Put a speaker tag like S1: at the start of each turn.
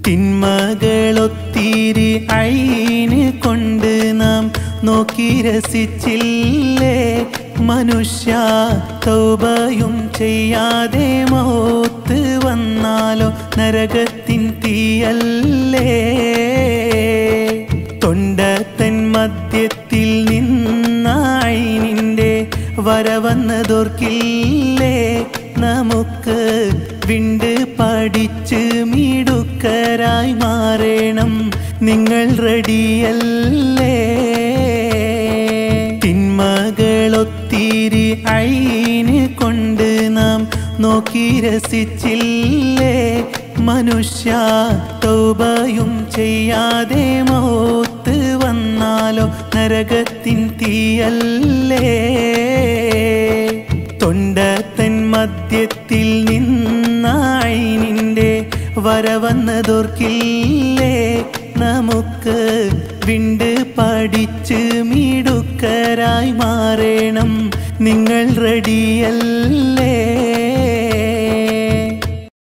S1: തിന്മകളൊത്തിരി അയിന് കൊണ്ട് നാം നോക്കി രസിച്ചില്ലേ മനുഷ്യ തൗബയും ചെയ്യാതെ മൗത്ത് വന്നാലോ നരകത്തിൻ തീയല്ലേ തൊണ്ടത്തൻ മധ്യത്തിൽ നിന്നായിനിന്റെ വരവന്നതോർക്കില്ലേ നമുക്ക് വിണ്ട് പഠിച്ച് മിടുക്കരായി മാറണം നിങ്ങൾ റെഡിയല്ലേ തിന്മകളൊത്തിരി അയിന് കൊണ്ട് നാം നോക്കി രസിച്ചില്ലേ മനുഷ്യ തൗബയും ചെയ്യാതെ മൗത്ത് വന്നാലോ നരകത്തിൻ തീയല്ലേ തൊണ്ടത്തൻ മധ്യത്തിൽ നിന്നായിനിന്റെ വരവന്നതോർക്കില്ലേ നമുക്ക് വിണ്ട് പഠിച്ച് മിടുക്കരായി മാറണം നിങ്ങൾ റെഡിയല്ലേ